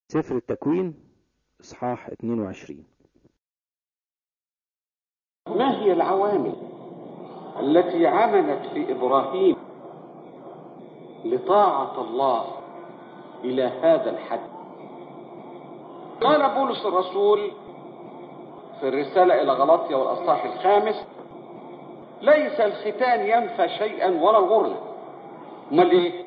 سفر التكوين اصحاح 22 ما هي العوامل التي عملت في ابراهيم لطاعه الله الى هذا الحد قال بولس الرسول في الرساله الى غلطيا والاصحاح الخامس ليس الختان ينفى شيئا ولا الغرله امال ايه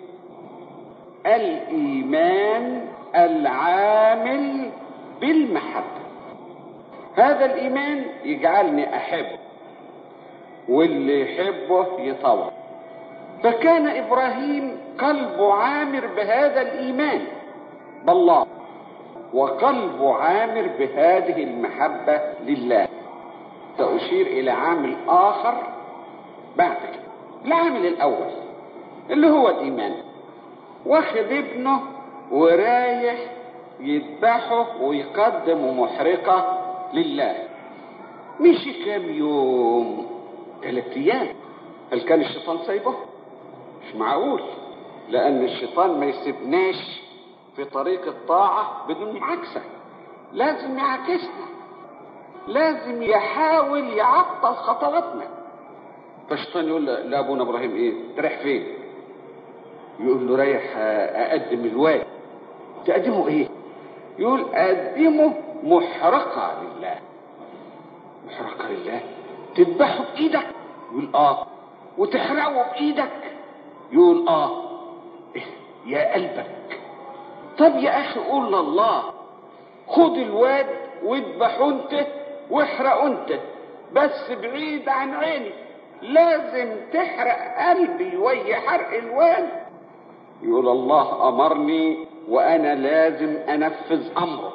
الايمان العامل بالمحبه هذا الايمان يجعلني احبه واللي يحبه يطوع فكان ابراهيم قلبه عامر بهذا الايمان بالله وقلبه عامر بهذه المحبه لله ساشير الى عامل اخر بعد كده العامل الاول اللي هو الايمان واخد ابنه ورايح يذبحه ويقدم محرقه لله مشي كام يوم ثلاث ايام هل كان الشيطان سايبه مش معقول لان الشيطان ما يسيبناش في طريق الطاعة بدون معاكسة لازم يعاكسنا لازم يحاول يعطل خطواتنا فالشيطان يقول لابونا ابراهيم ايه تريح فين يقول له رايح اقدم الواد تقدمه ايه يقول اقدمه محرقة لله محرقة لله تذبحه بايدك يقول اه وتحرقه بايدك يقول اه إيه؟ يا قلبك طب يا اخي قول لله خد الواد واذبحه انت واحرقه انت بس بعيد عن عيني لازم تحرق قلبي ويا حرق الواد يقول الله امرني وانا لازم انفذ امره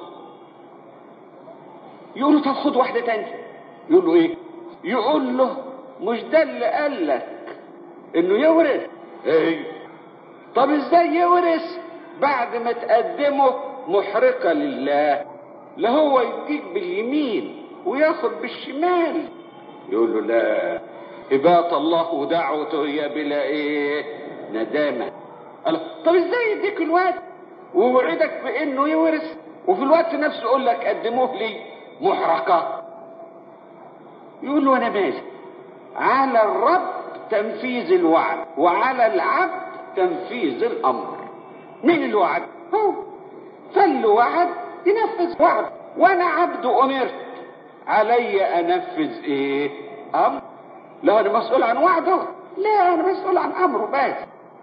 يقول له طب خد واحده تانية يقول له ايه يقول له مش ده اللي قال لك انه يورث ايه طب ازاي يورث بعد ما تقدمه محرقه لله لا هو يديك باليمين وياخد بالشمال يقول له لا هبات الله ودعوته هي بلا ايه ندامه قال طب ازاي يديك الواد ووعدك بانه يورث وفي الوقت نفسه يقول لك قدموه لي محرقه يقول له انا ماشي على الرب تنفيذ الوعد وعلى العبد تنفيذ الامر مين اللي وعد هو فاللي وعد ينفذ وعد وانا عبد امرت علي انفذ ايه امر لا انا مسؤول عن وعده لا انا مسؤول عن امره بس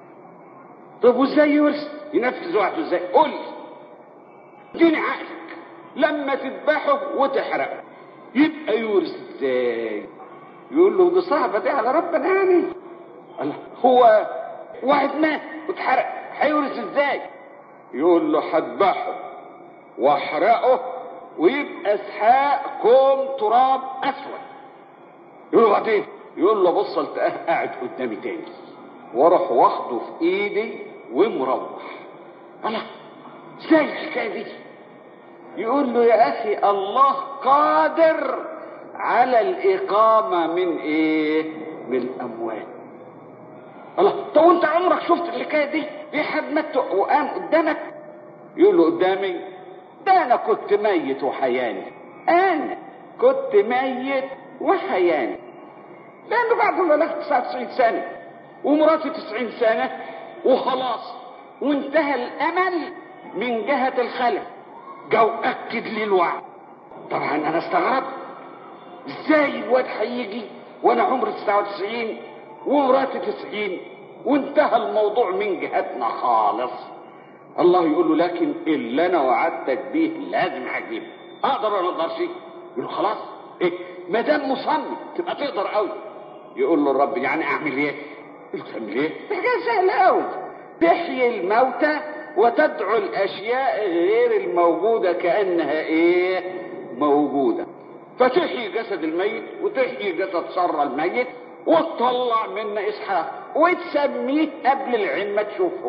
طب وازاي يورث ينفذ وعده ازاي قول لي اديني عقلك لما تذبحه وتحرقه يبقى يورث ازاي يقول له دي صعبه دي على ربنا يعني الله هو واحد مات واتحرق هيورث ازاي يقول له هذبحه واحرقه ويبقى اسحاق كوم تراب اسود يقول له بعدين يقول له بص التقاه قاعد قدامي تاني واروح واخده في ايدي ومروح الله ازاي الحكايه دي يقول له يا اخي الله قادر على الاقامه من ايه من الاموات الله طب وانت عمرك شفت الحكايه دي في حد مات وقام قدامك يقول له قدامي ده انا كنت ميت وحياني انا كنت ميت وحياني لانه بعد ما بلغت 99 سنه ومراتي 90 سنه وخلاص وانتهى الامل من جهه الخلق جو اكد لي الوعد طبعا انا استغربت ازاي الواد هيجي وانا عمري 99 ومراتي 90 وانتهى الموضوع من جهتنا خالص الله يقول له لكن اللي انا وعدتك بيه لازم هجيبه اقدر ولا اقدرش يقول له خلاص ايه ما دام مصمم تبقى تقدر قوي يقول له الرب يعني اعمل ايه قلت تعمل ايه حاجه سهله قوي تحيي الموتى وتدعو الاشياء غير الموجوده كانها ايه موجوده فتحيي جسد الميت وتحيي جسد سر الميت وتطلع منا اسحاق وتسميه قبل العين ما تشوفه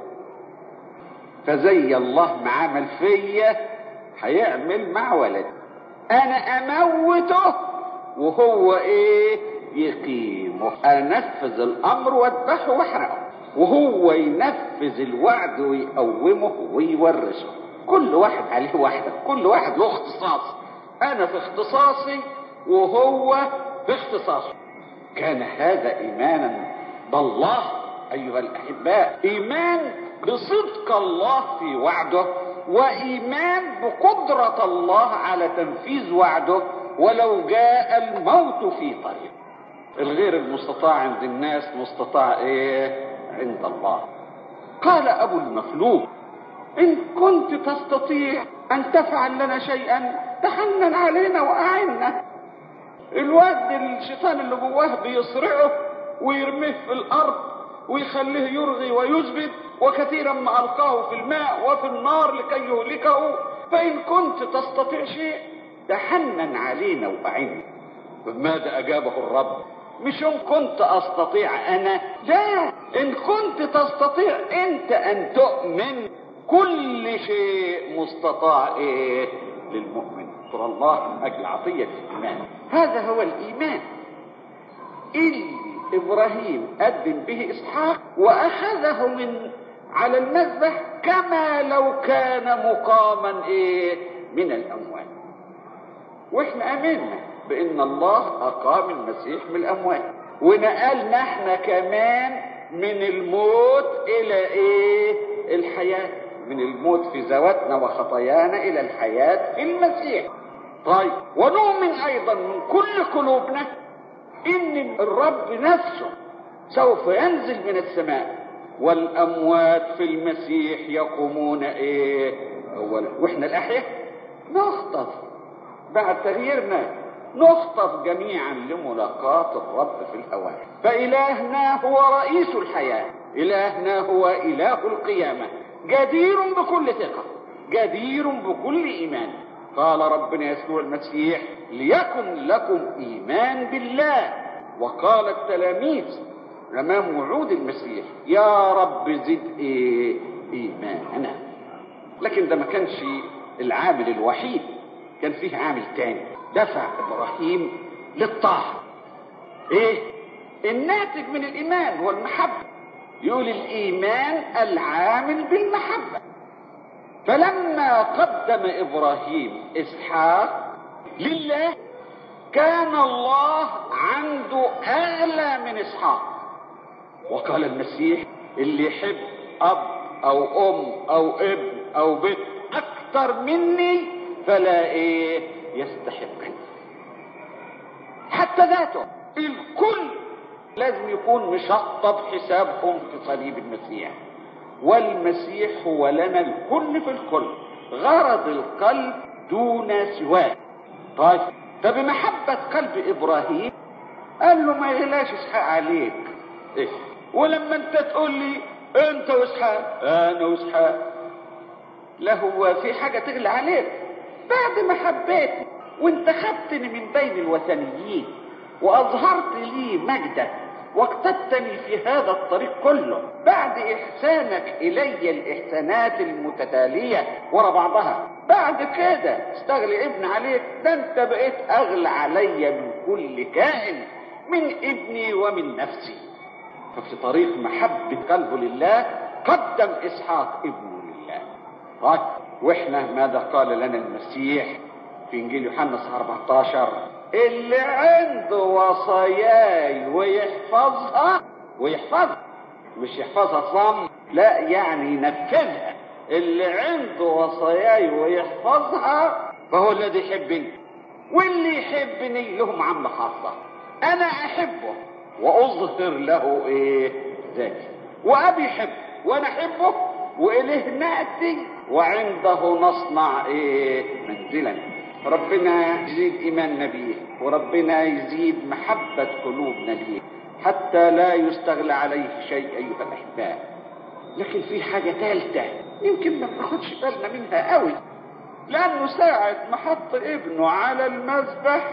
فزي الله ما عمل فيا هيعمل مع ولدي انا اموته وهو ايه يقيمه انفذ الامر واذبحه واحرقه وهو ينفذ الوعد ويقومه ويورثه كل واحد عليه واحدة كل واحد له اختصاص انا في اختصاصي وهو في اختصاصه كان هذا ايمانا بالله ايها الاحباء ايمان بصدق الله في وعده وايمان بقدرة الله على تنفيذ وعده ولو جاء الموت في طريق الغير المستطاع عند الناس مستطاع ايه عند الله قال ابو المفلوج ان كنت تستطيع ان تفعل لنا شيئا تحنن علينا واعنا الواد الشيطان اللي جواه بيصرعه ويرميه في الارض ويخليه يرغي ويثبت وكثيرا ما القاه في الماء وفي النار لكي يهلكه فان كنت تستطيع شيء تحنن علينا واعنا ماذا اجابه الرب مش ان كنت استطيع انا لا ان كنت تستطيع انت ان تؤمن كل شيء مستطاع ايه للمؤمن شكر الله من اجل عطية الايمان هذا هو الايمان اللي ابراهيم قدم به اسحاق واخذه من على المذبح كما لو كان مقاما ايه من الاموات واحنا امنا بان الله اقام المسيح من الاموات ونقلنا احنا كمان من الموت الى ايه الحياه من الموت في ذواتنا وخطايانا الى الحياه في المسيح طيب ونؤمن ايضا من كل قلوبنا ان الرب نفسه سوف ينزل من السماء والاموات في المسيح يقومون ايه اولا واحنا الاحياء نخطف بعد تغييرنا نخطف جميعا لملاقاة الرب في الهواء فإلهنا هو رئيس الحياة إلهنا هو إله القيامة جدير بكل ثقة جدير بكل إيمان قال ربنا يسوع المسيح ليكن لكم إيمان بالله وقال التلاميذ أمام وعود المسيح يا رب زد إيه إيماننا لكن ده ما كانش العامل الوحيد كان فيه عامل تاني دفع ابراهيم للطاعه ايه الناتج من الايمان هو المحبه يقول الايمان العامل بالمحبه فلما قدم ابراهيم اسحاق لله كان الله عنده اغلى من اسحاق وقال المسيح اللي يحب اب او ام او ابن او بنت اكثر مني فلا ايه يستحقني حتى ذاته الكل لازم يكون مشطب حسابهم في صليب المسيح والمسيح هو لنا الكل في الكل غرض القلب دون سواه طيب فبمحبة قلب ابراهيم قال له ما يلاش اسحاق عليك إيه؟ ولما انت تقول لي انت واسحاق انا واسحاق لا هو في حاجة تغلى عليك بعد ما حبيتني وانتخبتني من بين الوثنيين واظهرت لي مجدك واقتدتني في هذا الطريق كله بعد احسانك الي الاحسانات المتتاليه ورا بعضها بعد كده استغلي ابن عليك ده انت بقيت اغلى علي من كل كائن من ابني ومن نفسي ففي طريق محبه قلبه لله قدم اسحاق ابنه لله طيب واحنا ماذا قال لنا المسيح في انجيل يوحنا 14 اللي عنده وصاياي ويحفظها ويحفظها مش يحفظها صم لا يعني ينفذها اللي عنده وصاياي ويحفظها فهو الذي يحبني واللي يحبني له معامله خاصه انا احبه واظهر له ايه ذاتي وابي يحب وانا احبه واليه ناتي وعنده نصنع ايه منزلا ربنا يزيد ايماننا بيه وربنا يزيد محبة قلوبنا ليه حتى لا يستغلى عليه شيء ايها الاحباء لكن في حاجة ثالثة يمكن ما ناخدش بالنا منها قوي لانه ساعة ما حط ابنه على المذبح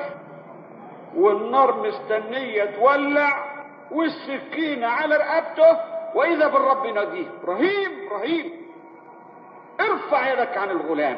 والنار مستنية تولع والسكينة على رقبته واذا بالرب يناديه ابراهيم ابراهيم ارفع يدك عن الغلام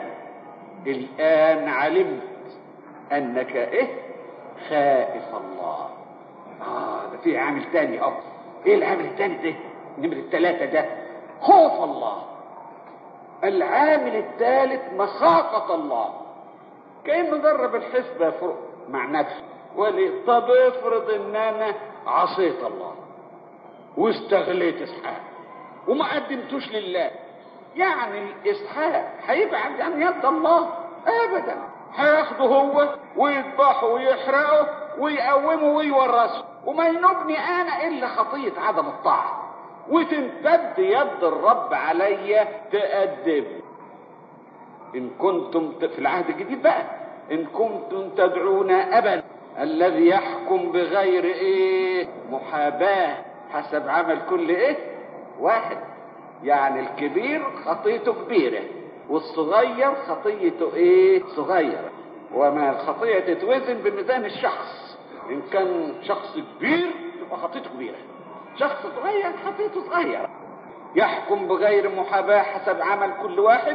الان علمت انك ايه خائف الله اه ده في عامل تاني اهو ايه العامل التاني ده نمرة التلاتة ده خوف الله العامل الثالث مخافة الله كأنه جرب الحسبة فوق مع نفسه ولي طب افرض ان انا عصيت الله واستغليت اسحاق وما قدمتوش لله يعني اسحاق هيبعد عن يد الله ابدا هياخده هو ويذبحه ويحرقه ويقومه ويورثه وما ينوبني انا الا خطيه عدم الطاعه وتمتد يد الرب عليا تأدب إن كنتم في العهد الجديد بقى إن كنتم تدعون أبا الذي يحكم بغير إيه محاباة حسب عمل كل إيه واحد يعني الكبير خطيته كبيرة والصغير خطيته إيه صغيرة وما الخطية تتوزن بميزان الشخص إن كان شخص كبير يبقى خطيته كبيرة شخص صغير خطيته صغيرة يحكم بغير محاباة حسب عمل كل واحد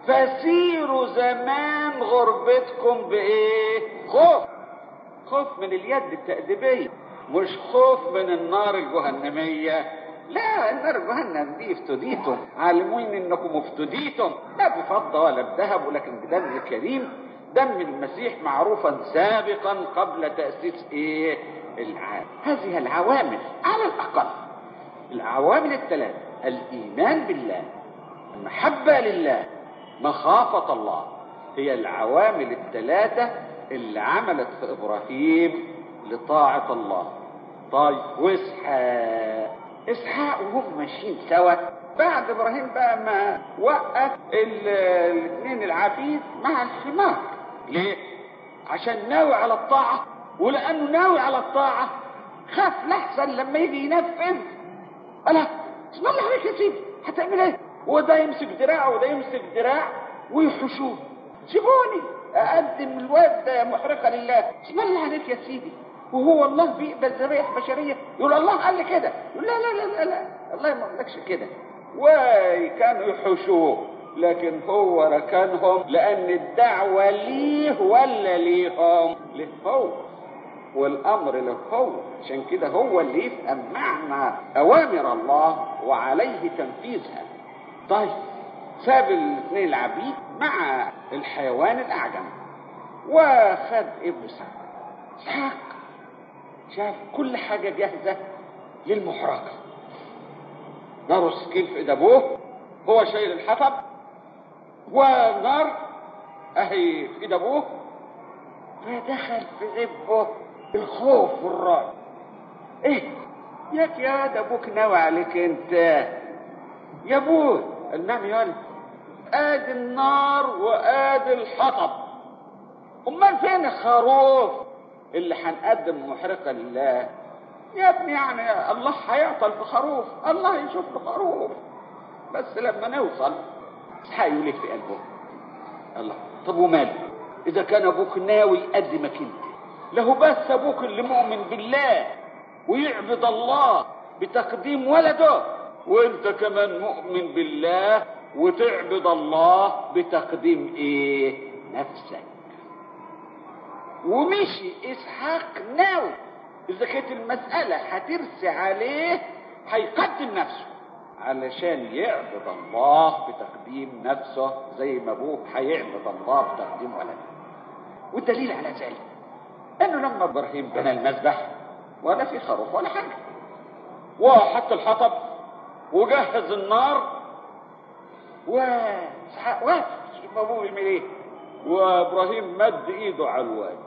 فسيروا زمان غربتكم بإيه خوف خوف من اليد التأديبية مش خوف من النار الجهنمية لا النار جهنم دي افتديتم عالمين انكم افتديتم لا بفضة ولا بذهب ولكن بدم الكريم دم المسيح معروفا سابقا قبل تأسيس ايه العالم هذه العوامل على الأقل العوامل الثلاث الإيمان بالله المحبة لله مخافة الله هي العوامل الثلاثة اللي عملت في إبراهيم لطاعة الله طيب واسحاق اسحاق وهم ماشيين سوا بعد ابراهيم بقى ما وقف الاثنين العبيد مع الحمار ليه عشان ناوي على الطاعه ولانه ناوي على الطاعه خاف لحسن لما يجي ينفذ قال اسم الله عليك يا سيدي هتعمل ايه وده يمسك دراع وده يمسك دراع ويحشوه سيبوني اقدم الواد ده محرقه لله اسم الله عليك يا سيدي وهو الله بيقبل ذبائح بشريه يقول الله قال لي كده يقول لا لا لا لا, لا. الله ما قالكش كده وكانوا يحشوه لكن هو ركنهم لان الدعوه ليه ولا ليهم ليه هو والامر له هو عشان كده هو اللي يفهم معنى اوامر الله وعليه تنفيذها طيب ساب الاثنين العبيد مع الحيوان الاعجم وخد ابن اسحاق اسحاق شاف كل حاجه جاهزه للمحرقه نار السكين في ايد ابوه هو شايل الحطب ونار اهي في ايد ابوه فدخل في قلبه الخوف والرعب ايه ياك يا ده ابوك ناوي عليك انت يا ابوه النعم يا ادي النار وادي الحطب امال فين الخروف اللي هنقدم محرقه لله يا ابني يعني الله هيعطل في خروف الله يشوف له خروف بس لما نوصل هيقول في قلبه الله طب وماله اذا كان ابوك ناوي يقدمك انت له بس ابوك اللي مؤمن بالله ويعبد الله بتقديم ولده وانت كمان مؤمن بالله وتعبد الله بتقديم ايه نفسك ومشي اسحاق ناوي اذا كانت المسألة هترسي عليه هيقدم نفسه علشان يعبد الله بتقديم نفسه زي ما ابوه هيعبد الله بتقديم ولده والدليل على ذلك انه لما ابراهيم بنى المذبح ولا في خروف ولا حاجه وحط الحطب وجهز النار واسحاق واقف شوف ابوه بيعمل ايه وابراهيم مد ايده على الواد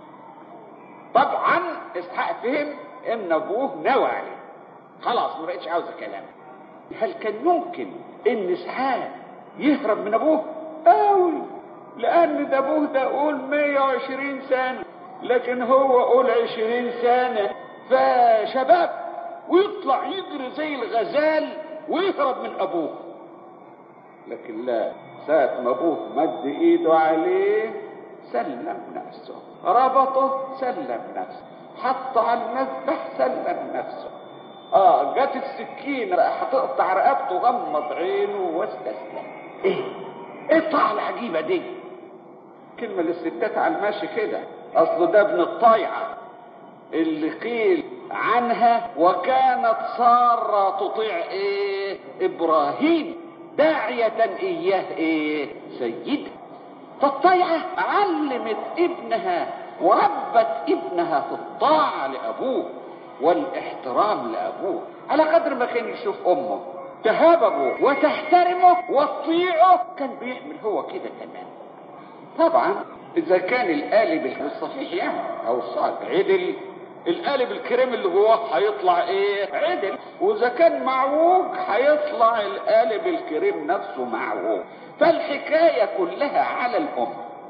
طبعا اسحاق فهم ان ابوه نوى عليه خلاص ما بقتش عاوزه كلام هل كان ممكن ان اسحاق يهرب من ابوه قوي لان ده ابوه ده قول 120 سنه لكن هو قول 20 سنه فشباب ويطلع يجري زي الغزال ويهرب من ابوه لكن لا ساعة ما ابوه مد ايده عليه سلم نفسه ربطه سلم نفسه حط على المذبح سلم نفسه اه جت السكينه بقى هتقطع رقبته غمض عينه واستسلم ايه ايه الطاعه العجيبه دي كلمه للستات على الماشي كده اصل ده ابن الطايعه اللي قيل عنها وكانت ساره تطيع ايه ابراهيم داعية إياه إيه سيد فالطيعة علمت ابنها وربت ابنها في الطاعة لأبوه والاحترام لأبوه على قدر ما كان يشوف أمه تهاب أبوه وتحترمه وتطيعه كان بيعمل هو كده كمان طبعا إذا كان القالب الصحيح يعني أو الصعب عدل القالب الكريم اللي جواه هيطلع ايه عدل واذا كان معوج هيطلع القالب الكريم نفسه معوج فالحكاية كلها على الام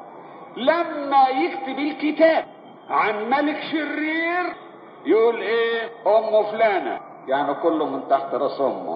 لما يكتب الكتاب عن ملك شرير يقول ايه ام فلانة يعني كله من تحت راس امه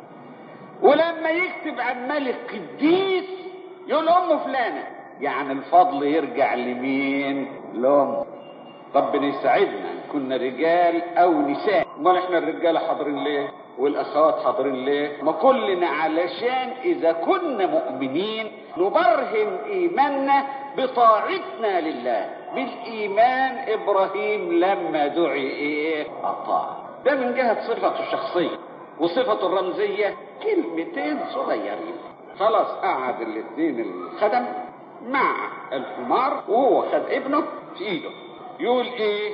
ولما يكتب عن ملك قديس يقول ام فلانة يعني الفضل يرجع لمين لام ربنا يساعدنا ان كنا رجال او نساء امال احنا الرجاله حاضرين ليه والاخوات حاضرين ليه ما كلنا علشان اذا كنا مؤمنين نبرهن ايماننا بطاعتنا لله بالايمان ابراهيم لما دعي ايه اطاع ده من جهه صفته الشخصيه وصفته الرمزيه كلمتين صغيرين خلاص قعد الاثنين الخدم مع الحمار وهو خد ابنه في ايده يقول ايه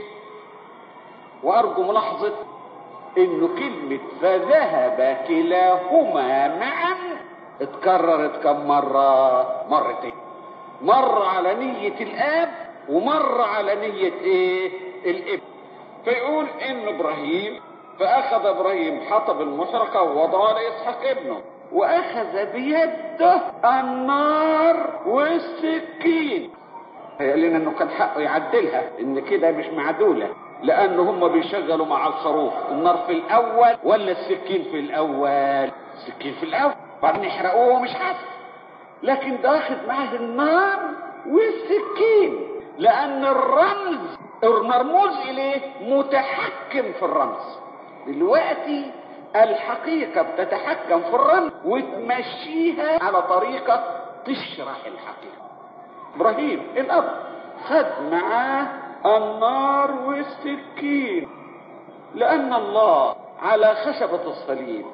وارجو ملاحظة انه كلمة فذهب كلاهما معا اتكررت كم مرة مرتين مرة على نية الاب ومرة على نية ايه الابن فيقول ان ابراهيم فاخذ ابراهيم حطب المحرقة ووضعه على اسحاق ابنه واخذ بيده النار والسكين قال لنا انه كان حقه يعدلها ان كده مش معدولة لان هم بيشغلوا مع الخروف النار في الاول ولا السكين في الاول السكين في الاول بعدين يحرقوه مش حاسس لكن ده اخذ معاه النار والسكين لان الرمز المرموز اليه متحكم في الرمز دلوقتي الحقيقة بتتحكم في الرمز وتمشيها على طريقة تشرح الحقيقة ابراهيم الاب خد معاه النار والسكين لان الله على خشبة الصليب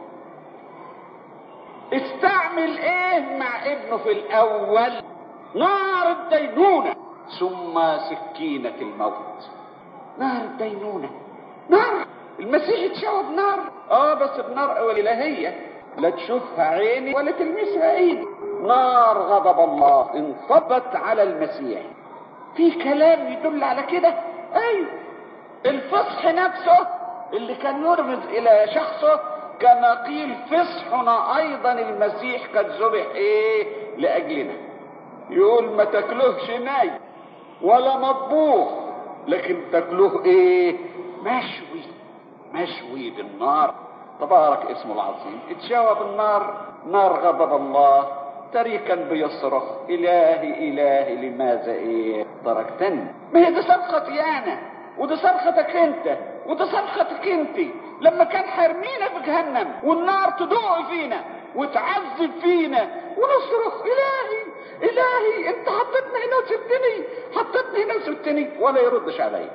استعمل ايه مع ابنه في الاول نار الدينونة ثم سكينة الموت نار الدينونة نار المسيح اتشوى بنار اه بس بنار الهية لا تشوفها عيني ولا تلمسها ايدي نار غضب الله انصبت على المسيح في كلام يدل على كده ايوه الفصح نفسه اللي كان يرمز الى شخصه كما قيل فصحنا ايضا المسيح قد ذبح ايه لاجلنا يقول ما تاكلوهش ناي ولا مطبوخ لكن تاكلوه ايه مشوي مشوي بالنار تبارك اسمه العظيم اتشوى بالنار نار غضب الله تريكا بيصرخ الهي الهي لماذا ايه تركتني ما هي دي صرختي انا ودي صرختك انت ودي صرختك انت لما كان حرمينا في جهنم والنار تدوق فينا وتعذب فينا ونصرخ الهي الهي انت حطيتني هنا وسبتني حطيتني هنا وسبتني ولا يردش علي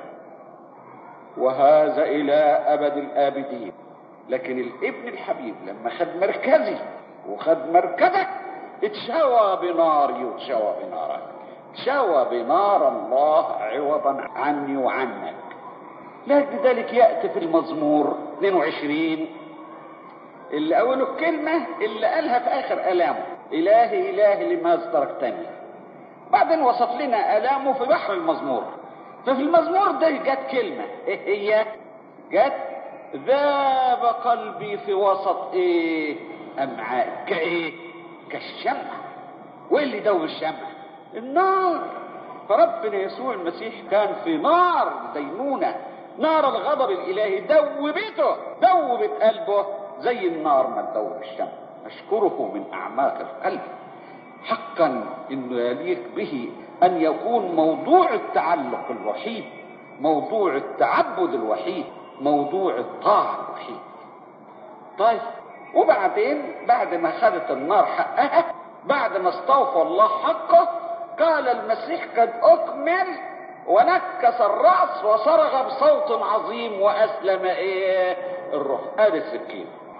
وهذا الى ابد الابدين لكن الابن الحبيب لما خد مركزي وخد مركزك اتشوى بناري وتشوى بنارك تشوى بنار الله عوضا عني وعنك لأجل ذلك يأتي في المزمور 22 اللي أوله الكلمة اللي قالها في آخر ألامه إلهي إلهي لماذا تركتني بعدين وصف لنا ألامه في بحر المزمور ففي المزمور ده جت كلمة إيه هي جت ذاب قلبي في وسط إيه أمعاء كإيه كالشمع وايه اللي دوب الشمع النار فربنا يسوع المسيح كان في نار دينونة نار الغضب الإلهي دوبته دوبت قلبه زي النار ما تدوب الشمع أشكره من أعماق القلب حقا إنه يليق به أن يكون موضوع التعلق الوحيد موضوع التعبد الوحيد موضوع الطاعة الوحيد طيب وبعدين بعد ما خدت النار حقها بعد ما استوفى الله حقه قال المسيح قد اكمل ونكس الراس وصرخ بصوت عظيم واسلم ايه الروح ادي السكين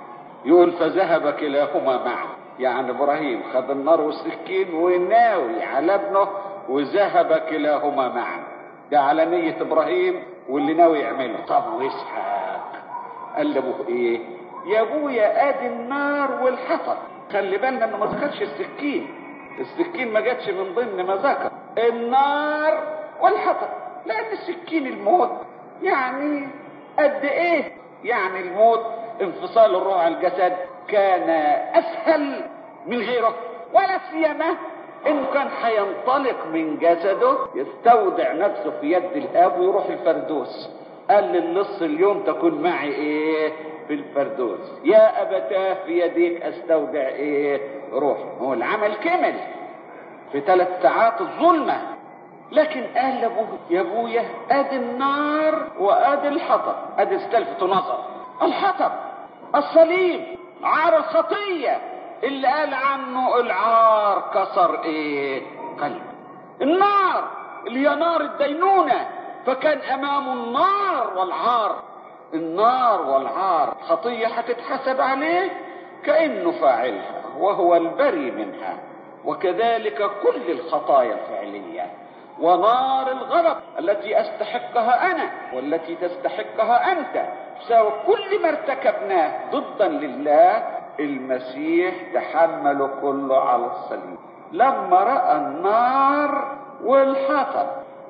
يقول فذهب كلاهما معا يعني ابراهيم خد النار والسكين وناوي على ابنه وذهب كلاهما معا ده على نية ابراهيم واللي ناوي يعمله طب واسحاق قال لابوه ايه يا ابويا ادي النار والحطب خلي بالنا انه ما ذكرش السكين السكين ما جاتش من ضمن ما ذكر النار والحطب لان السكين الموت يعني قد ايه يعني الموت انفصال الروح عن الجسد كان اسهل من غيره ولا سيما انه كان هينطلق من جسده يستودع نفسه في يد الاب ويروح الفردوس قال للص اليوم تكون معي ايه في الفردوس يا ابتاه في يديك استودع ايه روحي هو العمل كمل في ثلاث ساعات الظلمه لكن قال لابوه يا ابويا ادي النار وادي الحطب ادي استلفت نظر الحطب الصليب عار الخطيه اللي قال عنه العار كسر ايه قلب النار اللي هي نار الدينونه فكان امامه النار والعار النار والعار خطيه هتتحسب عليه كانه فاعلها وهو البري منها وكذلك كل الخطايا الفعليه ونار الغضب التي استحقها انا والتي تستحقها انت بسبب كل ما ارتكبناه ضدا لله المسيح تحمل كله على الصليب لما راى النار والحطب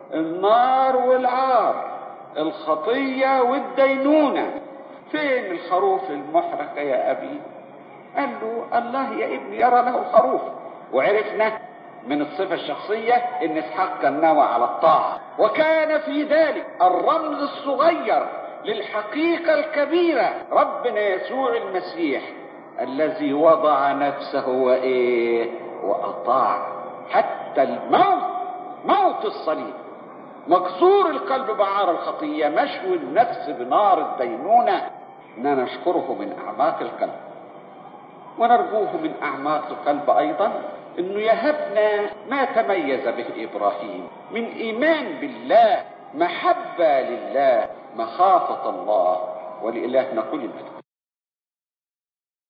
النار والعار الخطيه والدينونه فين الخروف المحرقه يا ابي قال له الله يا ابني يرى له الخروف وعرفنا من الصفة الشخصية ان اسحاق كان ناوي على الطاعة وكان في ذلك الرمز الصغير للحقيقة الكبيرة ربنا يسوع المسيح الذي وضع نفسه وايه واطاع حتى الموت موت الصليب مكسور القلب بعار الخطية مشوي النفس بنار الدينونة إننا نشكره من أعماق القلب ونرجوه من أعماق القلب أيضا انه يهبنا ما تميز به ابراهيم من ايمان بالله محبه لله مخافه الله ولالهنا كل المجد